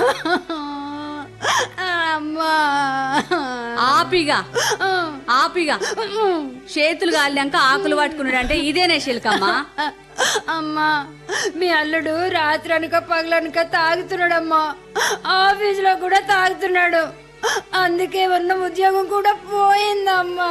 అమ్మా ఆపిగా ఆపిగా చేతులు కాలినాక ఆకులు పట్టుకున్నాడు అంటే ఇదేనే శిల్కమ్మా అమ్మా మీ అల్లుడు రాత్రి అనక పగలనక తాగుతున్నాడమ్మా ఆఫీసులో కూడా తాగుతున్నాడు అందుకే ఉన్న ఉద్యోగం కూడా పోయిందమ్మా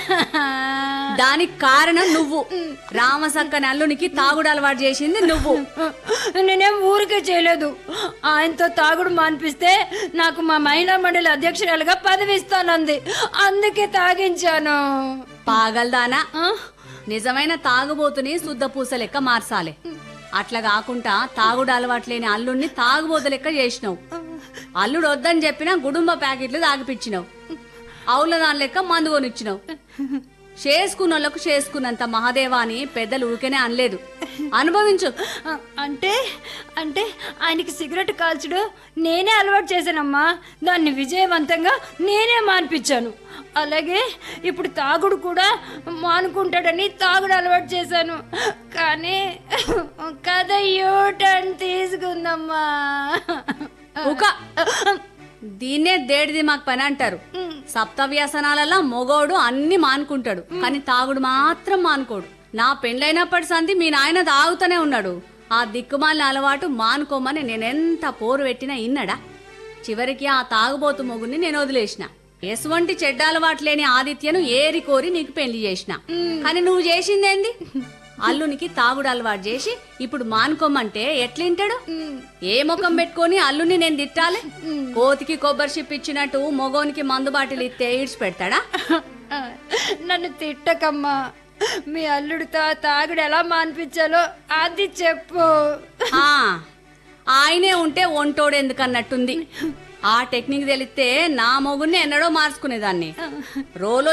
దానికి కారణం నువ్వు రామసక్క నల్లునికి తాగుడు అలవాటు చేసింది నువ్వు నేనేం ఊరికే చేయలేదు ఆయనతో తాగుడు మాన్పిస్తే నాకు మా మహిళా మండలి అధ్యక్షురాలుగా పదవి ఇస్తానంది అందుకే తాగించాను పాగల్దానా ఆ? నిజమైన తాగుబోతుని శుద్ధ పూస లెక్క మార్చాలి అట్లా కాకుండా తాగుడు అలవాట్లేని అల్లుడిని తాగుబోతు లెక్క చేసినావు అల్లుడు వద్దని చెప్పినా గుడుంబ ప్యాకెట్లు తాగిపించినావు అవుల దాని లెక్క మందు కొనిచ్చినావు చేసుకున్న వాళ్ళకు చేసుకున్నంత మహాదేవా అని పెద్దలు ఊరికేనే అనలేదు అనుభవించు ఆ, అంటే అంటే ఆయనకి సిగరెట్ కాల్చడు నేనే అలవాటు చేశానమ్మా దాన్ని విజయవంతంగా నేనే మాన్పించాను అలాగే ఇప్పుడు తాగుడు కూడా మానుకుంటాడని తాగుడు అలవాటు చేశాను కానీ కథ యూటర్న్ తీసుకుందమ్మా ఒక దీన్నే దేడిది మాకు పని అంటారు సప్త వ్యసనాలలో మొగోడు అన్ని మానుకుంటాడు కానీ తాగుడు మాత్రం మానుకోడు నా పెండ్లైనప్పటి సంది మీ నాయన తాగుతూనే ఉన్నాడు ఆ దిక్కుమాలిన అలవాటు మానుకోమని నేనెంత పోరు పెట్టినా ఇన్నడా చివరికి ఆ తాగుబోతు మొగుని నేను వదిలేసిన ఎటువంటి చెడ్డ అలవాటు లేని ఆదిత్యను ఏరి కోరి నీకు పెళ్లి చేసిన కానీ నువ్వు చేసిందేంది అల్లునికి తాగుడు అలవాటు చేసి ఇప్పుడు మానుకోమంటే ఎట్లింటాడు ఏ ముఖం పెట్టుకొని అల్లుని నేను తిట్టాలి కోతికి కొబ్బరి చిప్ ఇచ్చినట్టు మొగోనికి మందు బాటిల్ ఇస్తే ఈడ్చి పెడతాడా నన్ను తిట్టకమ్మా మీ అల్లుడితో ఆ తాగుడు ఎలా మాన్పించాలో అది చెప్పు ఆ, ఆయనే ఉంటే ఒంటోడు ఎందుకన్నట్టుంది ఆ టెక్నిక్ తెలిస్తే నా మొగుడిని ఎన్నడో మార్చుకునేదాన్ని రోలో